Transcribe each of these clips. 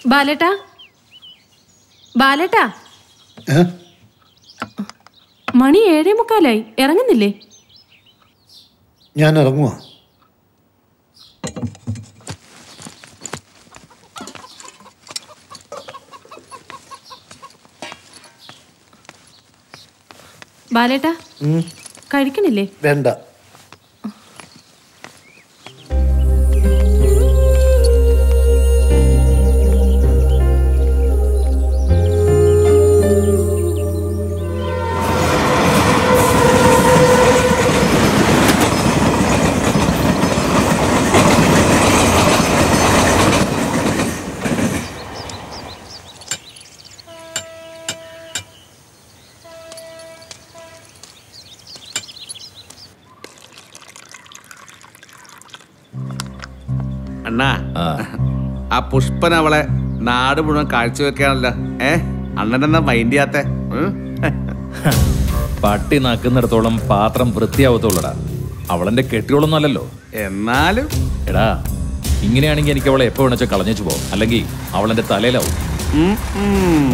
ബാലേട്ടാ ബാലേട്ടാ ഏ? മണി ഏഴേ മുക്കാലായി ഇറങ്ങുന്നില്ലേ ഞാൻ ഇറങ്ങുവാ ബാലേട്ടാ ഉം, കഴിക്കണില്ലേ വേണ്ട അണ്ണാ ആ പുഷ്പൻ അവളെ നാട് മുഴുവൻ കാഴ്ചവെക്കാണല്ലോ ഏ അണ്ണൻ എന്നാ മൈൻഡ് ചെയ്യാത്ത പട്ടി നക്കുന്നിടത്തോളം പാത്രം വൃത്തിയാവത്തുള്ളടാ അവളെന്റെ കെട്ടിയോളൊന്നും അല്ലല്ലോ എന്നാലും എടാ ഇങ്ങനെയാണെങ്കിൽ എനിക്ക് അവളെ എപ്പോ വേണച്ചോ കളഞ്ഞേച്ചു പോകും അല്ലെങ്കിൽ അവളെന്റെ തലയിലാവും ഉം, ഉം.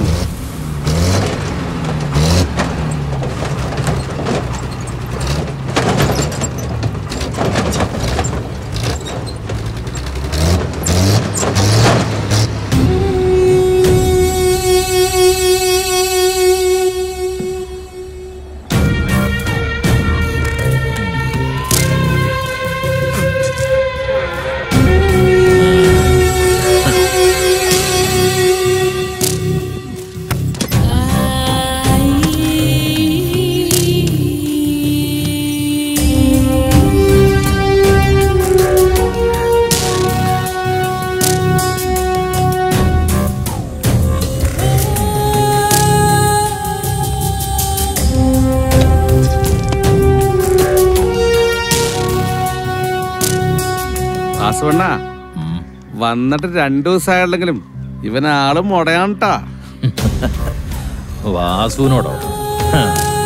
വാസുവണ്ണ വന്നിട്ട് രണ്ടു ദിവസമായുള്ളെങ്കിലും ഇവൻ ആളും മുടയാണ്ടാ വാസുവിനോടോ ഹ.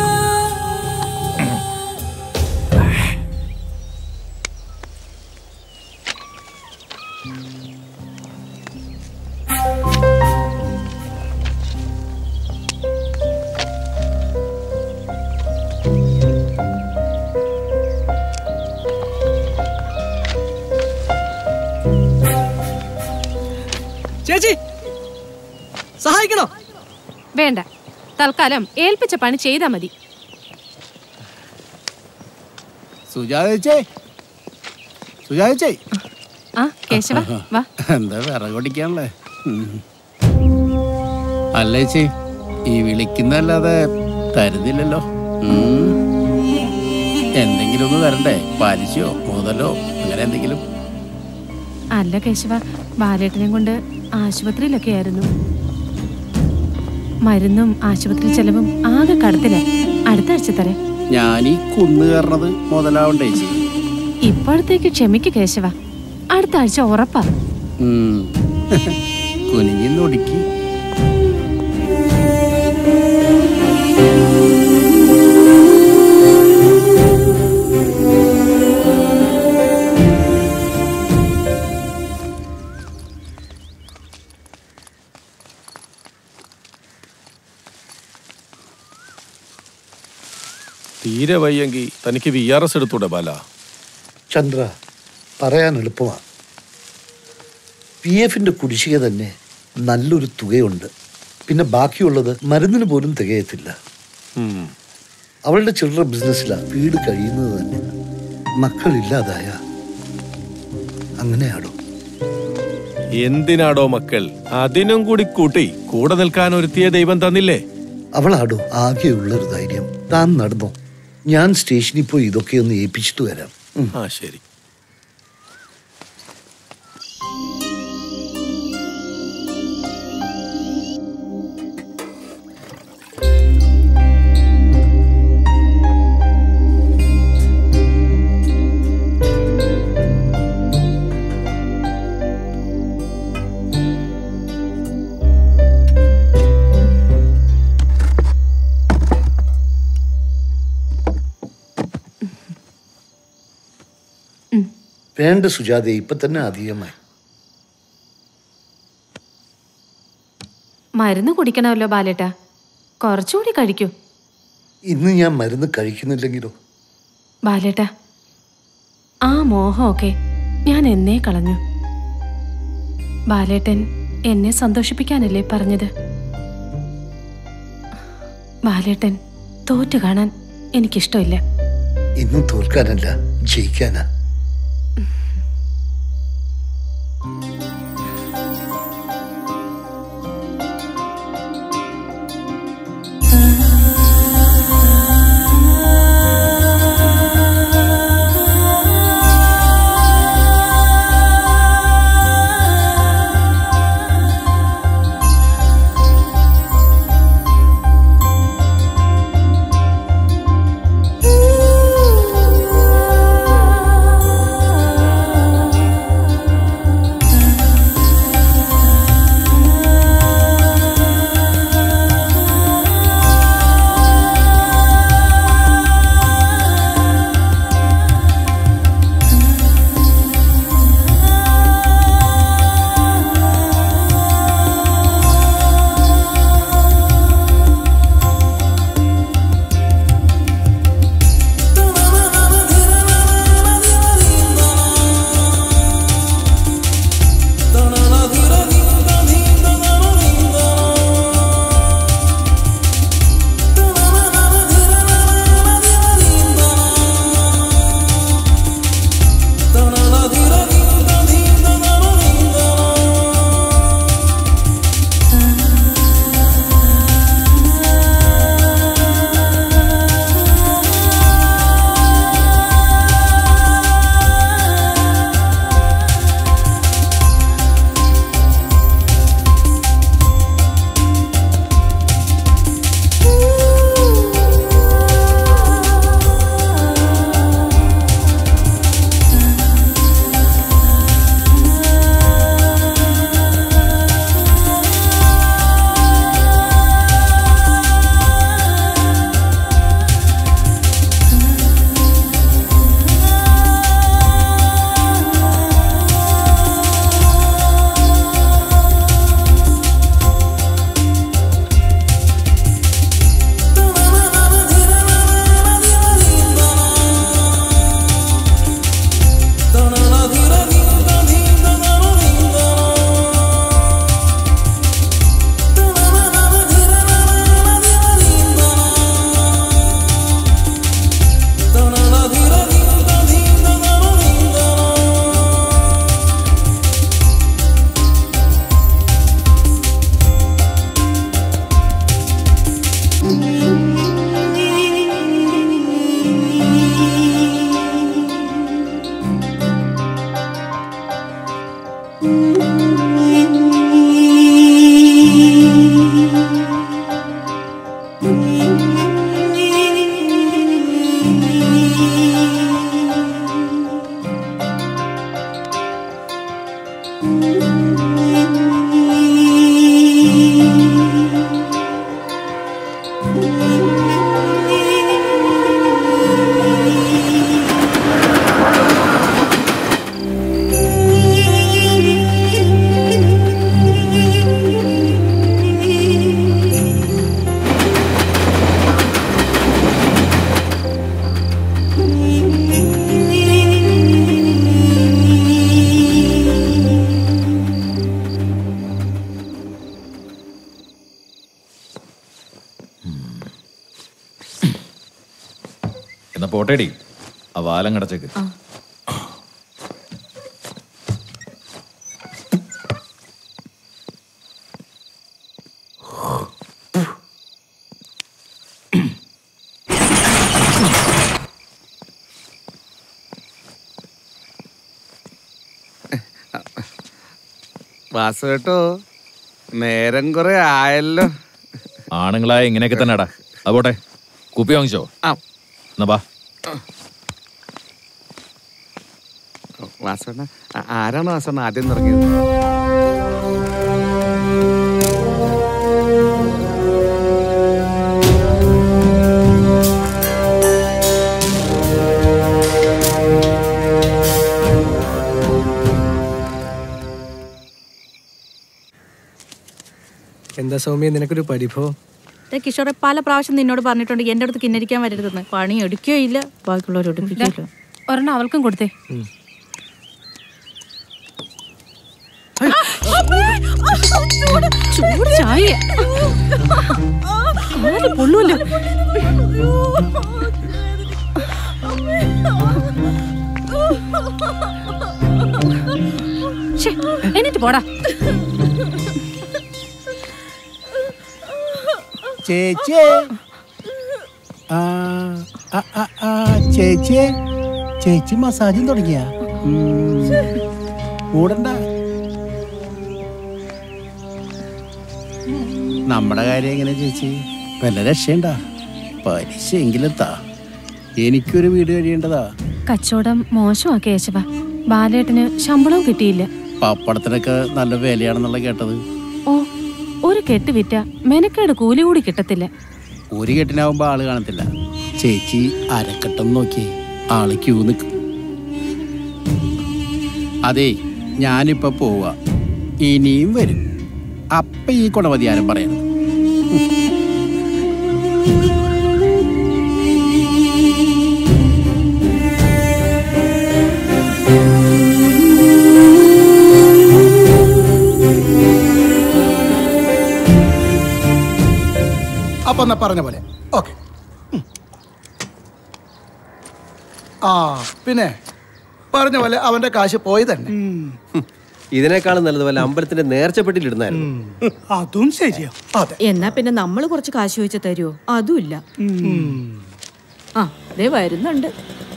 ചേച്ചി സഹായിക്കണോ വേണ്ട തൽക്കാലം ഏൽപ്പിച്ച പണി ചെയ്താ മതി സുജാതേ സുജാതേ ആ കേശവ വാ എന്താ വിറകൊടിക്കാണല്ലേ അല്ല ചേച്ചി ഈ വിളിക്കുന്നല്ലാതെ തരുന്നില്ലല്ലോ ഉം. എന്തെങ്കിലും ഒന്ന് തരണ്ടേ പലിശയോ മുതലോ അങ്ങനെ എന്തെങ്കിലും അല്ല കേശവ ബാലേട്ടനെ കൊണ്ട് ആശുപത്രിയിലൊക്കെ ആയിരുന്നു മരുന്നും ആശുപത്രി ചെലവും ആകെ കടത്തില്ല അടുത്ത ആഴ്ച തരാം ഞാൻ ഈ കുന്നു കയറണത് മുതലാവണ്ടേ ചേച്ചി ഇപ്പോഴത്തേക്ക് ക്ഷമിക്ക് കേശവ അടുത്ത ആഴ്ച ഉറപ്പാ ഉം. കുനിഞ്ഞൊടുക്കി തീരെ വയ്യെങ്കിൽ തനിക്ക് വി ആർ എസ് എടുത്തൂടെ ബാല ചന്ദ്ര പറയാൻ എളുപ്പമാണ് പി എഫിന്റെ കുടിശ്ശിക തന്നെ നല്ലൊരു തുകയുണ്ട് പിന്നെ ബാക്കിയുള്ളത് മരുന്നിന് പോലും തികയത്തില്ല ഉം. അവളുടെ ചില്ലറ ബിസിനസ്സിലാണ് വീട് കഴിയുന്നത് തന്നെ മക്കളില്ലാതായ അങ്ങനെയാടോ എന്തിനാടോ മക്കൾ അതിനും കൂടി കൂട്ടി കൂടെ നിൽക്കാൻ ഒരുത്തിയ ദൈവം തന്നില്ലേ അവളാടോ ആകെയുള്ളൊരു ധൈര്യം താൻ നടന്നോ ഞാൻ സ്റ്റേഷനിൽ പോയി ഇതൊക്കെ ഒന്ന് ഏൽപ്പിച്ചിട്ട് വരാം ഉം. ആ ശരി വേണ്ട സുജാതെ ഇപ്പൊ തന്നെ അധികമായി മരുന്ന് കുടിക്കണമല്ലോ ബാലേട്ട കുറച്ചുകൂടി കഴിക്കൂ ഇന്ന് ഞാൻ മരുന്ന് കഴിക്കുന്നില്ലെങ്കിലോ ബാലേട്ട ആ മോഹമൊക്കെ ഞാൻ എന്നേ കളഞ്ഞു ബാലേട്ടൻ എന്നെ സന്തോഷിപ്പിക്കാനല്ലേ പറഞ്ഞത് ബാലേട്ടൻ തോറ്റു കാണാൻ എനിക്കിഷ്ടമില്ല ഇന്ന് തോൽക്കാനല്ല ജയിക്കാനാ എന്നാ പോട്ടേടി ആ വാലം കടച്ചേക്ക് വാസു കേട്ടോ നേരം കുറെ ആയല്ലോ ആണുങ്ങളായ ഇങ്ങനെയൊക്കെ തന്നെടാ അത് പോട്ടെ കുപ്പി വാങ്ങിച്ചോ ആ എന്നാ ബാ വാസവണ്ണ ആ- ആരാണ് വാസവണ്ണ ആദ്യം തുടങ്ങിയത് എന്താ സൗമ്യ നിനക്കൊരു പരിഭവം ദേ കിഷോറെ പല പ്രാവശ്യം നിന്നോട് പറഞ്ഞിട്ടുണ്ട് എൻ്റെ അടുത്ത് കിന്നരിക്കാൻ വരരുതെന്ന് പണി എടുക്കുകയോ ഇല്ല ബാക്കിയുള്ളവരോട് എടുപ്പിക്കുകയോ ഒരെണ്ണം അവൾക്കും കൊടുത്തേ ചൂട് ചായ കാല് പൊള്ളുമല്ലോ ശ്ശേ, എണീറ്റ് പോടാ ചേച്ചിയെ ആ ആ, ആ, ആ, ചേച്ചിയെ ചേച്ചി മസാജും തുടങ്ങിയ കൂടണ്ട നമ്മുടെ കാര്യം എങ്ങനെ ചേച്ചി വല്ല രക്ഷയുണ്ടാ പലിശ എങ്കിലും താ എനിക്കൊരു വീട് കഴിയേണ്ടതാ കച്ചവടം മോശമാ കേശവ ബാലേട്ടന് ശമ്പളവും കിട്ടിയില്ല പപ്പടത്തിനൊക്കെ നല്ല വിലയാണെന്നുള്ള കേട്ടത് ഓ ഒരു കെട്ട് വിറ്റ മെനക്കേട് കൂലി കൂടി കിട്ടത്തില്ല ഒരു കെട്ടിനാവുമ്പോ ആള് കാണത്തില്ല ചേച്ചി അരക്കെട്ടം നോക്കി ആള് ക്യൂ നിൽക്കും അതെ ഞാനിപ്പോ പോവാ ഇനിയും വരും അപ്പ ഈ കുടമതിയാരം പറയണം അപ്പൊ എന്നാ പറഞ്ഞ പോലെ ഓക്കെ ആ പിന്നെ പറഞ്ഞ പോലെ അവന്റെ കാശ് പോയി തന്നെ ഇതിനേക്കാളും നല്ലത് വല്ല അമ്പലത്തിന്റെ നേർച്ചപ്പെട്ടിലിടുന്നായിരുന്നു അതും ശരിയാ അതെ എന്നാ പിന്നെ നമ്മൾ കുറച്ച് കാശ് ചോദിച്ചു തരുമോ അതുമില്ല ആ ദേ വരുന്നുണ്ട്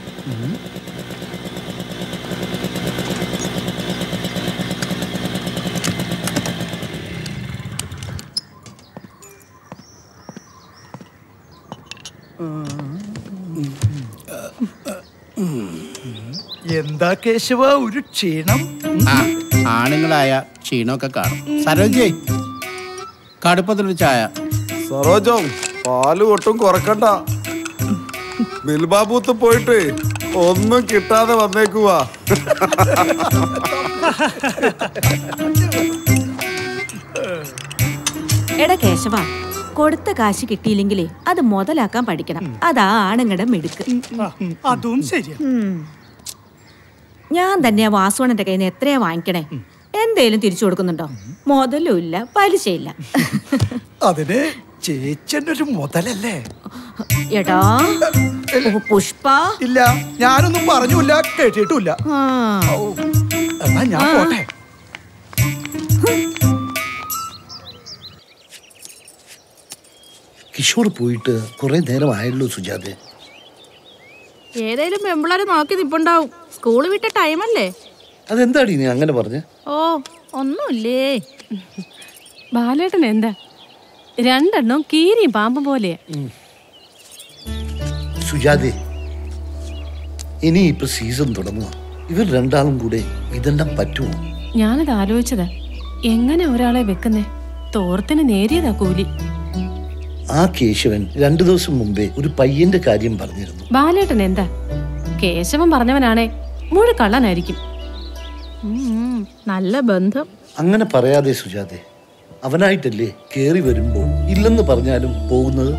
എന്താ കേശവ ഒരു ക്ഷീണം ആ ആണുങ്ങളായ ക്ഷീണമൊക്കെ കാണും സരോജേ കടുപ്പത്തിലൊരു ചായ സരോജോ പാല് ഒട്ടും കുറക്കണ്ട ബിൽബാബൂത്ത് പോയിട്ട് ഒന്നും കിട്ടാതെ വന്നേക്കുവാ എടാ കേശവ കൊടുത്ത കാശ് കിട്ടിയില്ലെങ്കിലേ അത് മുതലാക്കാൻ പഠിക്കണം അതാ ആണുങ്ങളുടെ മിടുക്ക് അതും ശരിയാ ഉം. ഞാൻ തന്നെയാ വാസുവണന്റെ കയ്യിൽ നിന്ന് എത്രയാ വാങ്ങിക്കണേ എന്തേലും തിരിച്ചു കൊടുക്കുന്നുണ്ടോ മുതലും ഇല്ല പലിശയില്ല അതിന് ചേച്ചന്റെ ഒരു മുതലല്ലേ എടാ ഓ, പുഷ്പ ഇല്ല ഞാനൊന്നും പറഞ്ഞില്ല കേട്ടിട്ടില്ല ആ. എന്നാ ഞാൻ പോട്ടെ കിഷോർ പോയിട്ട് കുറെ നേരമായല്ലോ സുജാതെ ഏതേലും പെമ്പിളാര് നോക്കി നിപ്പുണ്ടാവും സ്കൂൾ വിട്ട ടൈമല്ലേ അതെന്താടി നീ അങ്ങനെ പറഞ്ഞ ഓ ഒന്നുമില്ലേ ബാലേട്ടൻ എന്താ രണ്ടെണ്ണം കീരിയും പാമ്പും പോലെയാ സുജാതെ ഇനി ഇപ്പൊ സീസൺ തുടങ്ങുക ഇവർ രണ്ടാളും കൂടെ ഇതെല്ലാം പറ്റുമോ ഞാനത് ആലോചിച്ചതാ എങ്ങനെ ഒരാളെ വെക്കുന്നേ തോർത്തിന് നേരിയതാ കൂലി ആ കേശവൻ രണ്ടു ദിവസം മുമ്പേ ഒരു പയ്യന്റെ കാര്യം പറഞ്ഞിരുന്നു ബാലേട്ടൻ എന്താ കേശവൻ പറഞ്ഞവനാണേ മുഴു കള്ളനായിരിക്കും ഉം, നല്ല ബന്ധം അങ്ങനെ പറയാതെ സുജാതെ അവനായിട്ടല്ലേ കേറി വരുമ്പോ ഇല്ലെന്ന് പറഞ്ഞാലും പോകുന്നത്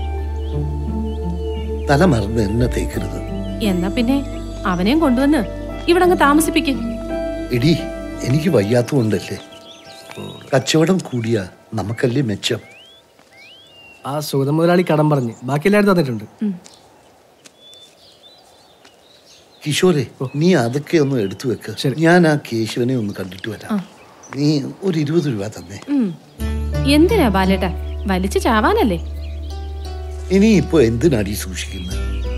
തല മറന്ന് എന്നെ തേക്കരുത് എന്നാ പിന്നെ അവനെയും കൊണ്ടുവന്ന് ഇവിടെ അങ്ങ് താമസിപ്പിക്കും എടി എനിക്ക് വയ്യാത്തതുകൊണ്ടല്ലേ കച്ചവടം കൂടിയ നമുക്കല്ലേ മെച്ചം ആ സുഗത മുതലാളി കടം പറഞ്ഞ് ബാക്കി എല്ലാവരും തന്നിട്ടുണ്ട് കിഷോരെ നീ അതൊക്കെ ഒന്ന് എടുത്തു വെക്ക് ഞാൻ ആ കേശവനെ ഒന്ന് കണ്ടിട്ട് വരാം നീ ഒരു ഇരുപത് രൂപ തന്നെ ഉം. എന്തിനാ ബാലേട്ട വലിച്ചു ചാവാനല്ലേ ഇനി ഇപ്പൊ എന്തിനാടി സൂക്ഷിക്കുന്നത്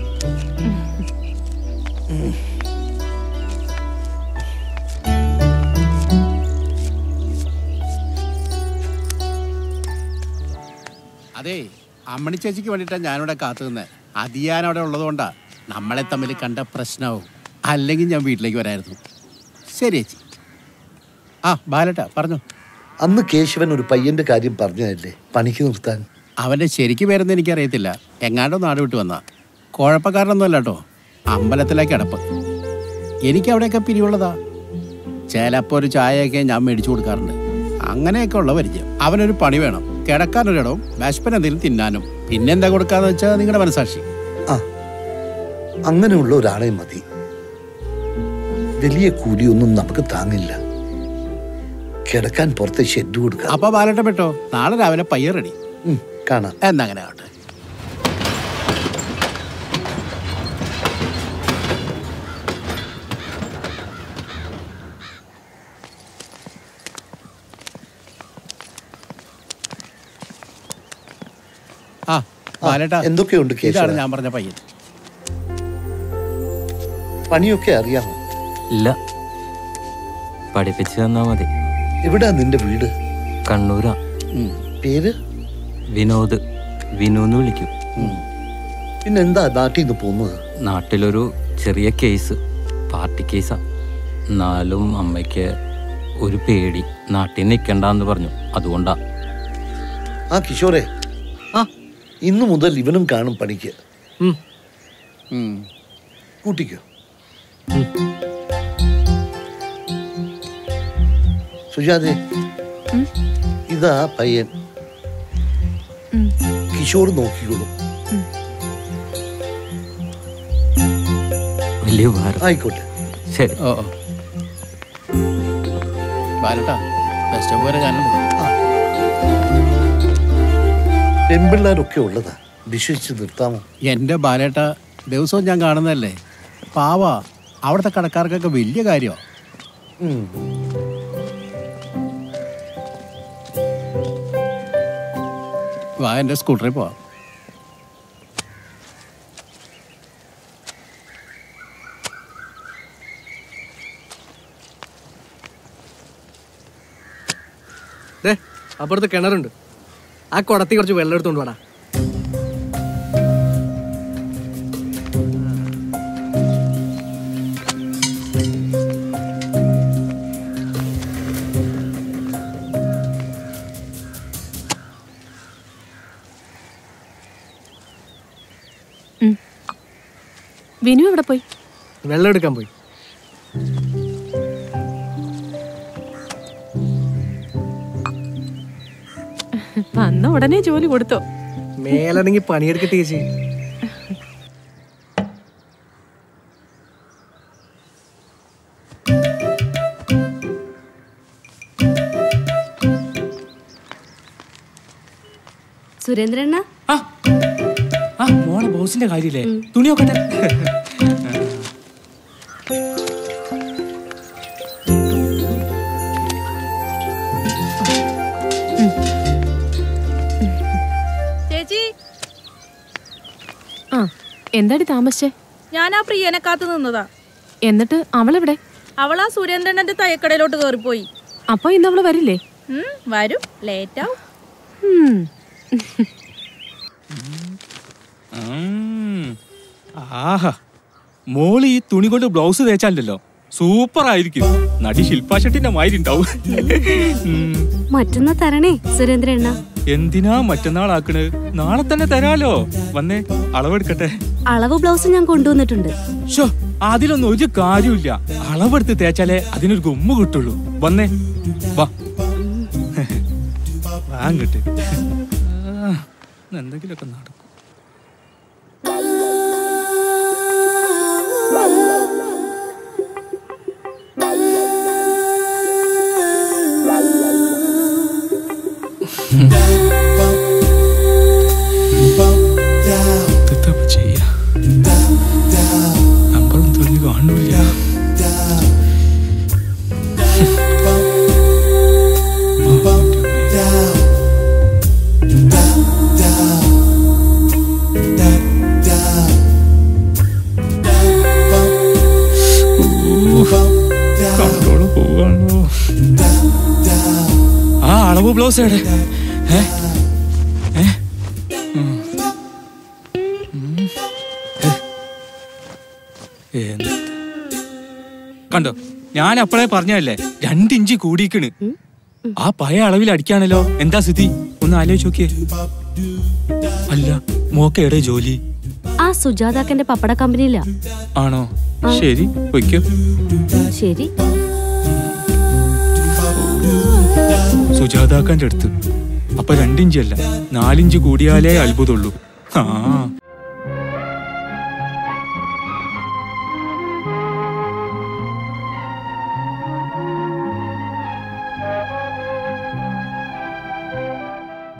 അതെ അമ്മണി ചേച്ചിക്ക് വേണ്ടിയിട്ടാണ് ഞാനിവിടെ കാത്തു നിന്നെ അത് ഞാൻ അവിടെ ഉള്ളതുകൊണ്ടാ നമ്മളെ തമ്മിൽ കണ്ട പ്രശ്നവും അല്ലെങ്കിൽ ഞാൻ വീട്ടിലേക്ക് വരായിരുന്നു ശരി ചേച്ചി ആ ബാലട്ട പറഞ്ഞു അന്ന് കേശവൻ ഒരു പയ്യന്റെ കാര്യം പറഞ്ഞതല്ലേ പണിക്ക് നിർത്താൻ അവന്റെ ശരിക്ക് പേരൊന്നും എനിക്കറിയത്തില്ല എങ്ങാണ്ടോ നാട് വിട്ട് വന്ന കുഴപ്പക്കാരനൊന്നും അല്ല കേട്ടോ അമ്പലത്തിലേക്ക് അടപ്പ് എനിക്ക് അവിടെയൊക്കെ പിരിവുള്ളതാ ചിലപ്പോൾ ഒരു ചായയൊക്കെ ഞാൻ മേടിച്ചു കൊടുക്കാറുണ്ട് അങ്ങനെയൊക്കെ ഉള്ള പരിചയം അവനൊരു പണി വേണം കിടക്കാനൊരിടവും വിശപ്പൻ എന്തെങ്കിലും തിന്നാനും പിന്നെന്താ കൊടുക്കാന്ന് വെച്ചാൽ നിങ്ങളുടെ മനസാക്ഷി ആ അങ്ങനെയുള്ള ഒരാളെ മതി വലിയ കൂലിയൊന്നും നമുക്ക് താങ്ങില്ല കിടക്കാൻ പുറത്തെ ഷെഡ് കൊടുക്കാം അപ്പൊ ബാലട്ട പെട്ടോ നാളെ രാവിലെ പയ്യ റെഡി കാണാം എന്നാ അങ്ങനെ ആവട്ടെ ആ ബാലേട്ടാ എന്തൊക്കെയുണ്ട് കേശവ? ഇതാണ് ഞാൻ പറഞ്ഞ പയ്യൻ പണിയൊക്കെ അറിയാമോ ഇല്ല പഠിപ്പിച്ചു തന്നാ മതി എവിടാ നിന്റെ വീട് കണ്ണൂരാ പേര് വിനോദ് വിനു എന്ന് വിളിക്കും പിന്നെന്താ നാട്ടിൽ നിന്ന് പോകുന്നത് നാട്ടിലൊരു ചെറിയ കേസ് പാർട്ടി കേസാ എന്നാലും അമ്മയ്ക്ക് ഒരു പേടി നാട്ടിൽ നിൽക്കണ്ടെന്ന് പറഞ്ഞു അതുകൊണ്ടാ ആ കിഷോറെ ആ ഇന്നു മുതൽ ഇവനും കാണും പണിക്ക് കൂട്ടിക്കോ സുജാതെ ഇതാ പയ്യൻ കിഷോർ നോക്കിക്കോളും വലിയ ഉപകാരം ആയിക്കോട്ടെ ശരി ഓ ഓ ബാലട്ടാ ബെസ്റ്റ് പോലെ ഞാനുണ്ട് പെൺപിള്ളേരൊക്കെ ഉള്ളതാ വിശ്വസിച്ച് നിർത്താമോ എന്റെ ബാലേട്ട ദിവസവും ഞാൻ കാണുന്നതല്ലേ പാവ അവിടുത്തെ കടക്കാർക്കൊക്കെ വലിയ കാര്യമോ വാ എന്റെ സ്കൂട്ടറിൽ പോവാം ദേ അപ്പുറത്ത് കിണറുണ്ട് ആ കുടത്തി കുറച്ച് വെള്ളം എടുത്തോണ്ട് വേടാ വിനു എവിടെ പോയി വെള്ളം എടുക്കാൻ പോയി വന്ന ഉടനെ ജോലി കൊടുത്തോ മേലണെങ്കിൽ പണിയെടുക്കട്ടെ ചേച്ചി സുരേന്ദ്രണ്ണ ആ മോളെ ബോസിന്റെ കാര്യല്ലേ തുണി നോക്കട്ടെ ചേച്ചി ആ എന്താടി താമസിച്ചേ ഞാൻ ആ പ്രിയനെ കാത്തു നിന്നതാ എന്നിട്ട് അവളെവിടെ അവൾ ആ സുരേന്ദ്രന്റെ തയ്യക്കടയിലോട്ട് കയറിപ്പോയി അപ്പൊ ഇന്ന് അവള് വരില്ലേ ഉം, വരും ലേറ്റ് ആവും ഉം. ഉം. ആഹാ മോള് ഈ തുണി കൊണ്ട് ബ്ലൗസ് തേച്ചാലല്ലോ സൂപ്പർ ആയിരിക്കും നടി ശില്പാ ഷെട്ടിന്റെ മാതിരി ഉണ്ടാവും ഉം. മറ്റന്നാ തരണേ സുരേന്ദ്രണ്ണ എന്തിനാ മറ്റന്നാളാക്കണ് നാളെ തന്നെ തരാലോ വന്നേ അളവെടുക്കട്ടെ അളവ് ബ്ലൗസ് ഞാൻ കൊണ്ടുവന്നിട്ടുണ്ട് ഷോ അതിലൊന്നും ഒരു കാര്യമില്ല അളവെടുത്ത് തേച്ചാലേ അതിനൊരു ഗുമ്മ കിട്ടുള്ളൂ വന്നേ വാ വാങ്ങട്ട് എന്തെങ്കിലുമൊക്കെ നടക്കും ഇതെന്താ ചെയ്യാ നമ്പറും തൊഴിൽ കാണൂല കണ്ടോള് പോവാണോ ആ അളവ് ബ്ലൗസ് എവിടെ ഏ ഏ ഉം. ഉം. ഏ. എന്ത്? കണ്ടോ ഞാൻ അപ്പോഴേ പറഞ്ഞല്ലേ രണ്ടിഞ്ച് കൂടിക്കണ് ആ പഴയ അളവിൽ അടിക്കാണല്ലോ എന്താ സ്ഥിതി ഒന്ന് ആലോചിച്ച് നോക്കിയേ അല്ല മോക്ക എവിടെ ജോലി ആ സുജാതാക്കന്റെ പപ്പട കമ്പനിയിലാ ആണോ ശരി വയ്ക്കോ ശരി സുജാതാക്കാന്റെ അടുത്ത് അപ്പൊ രണ്ടിഞ്ച് അല്ല നാലിഞ്ച് കൂടിയാലേ അത്ഭുതമുള്ളൂ ആ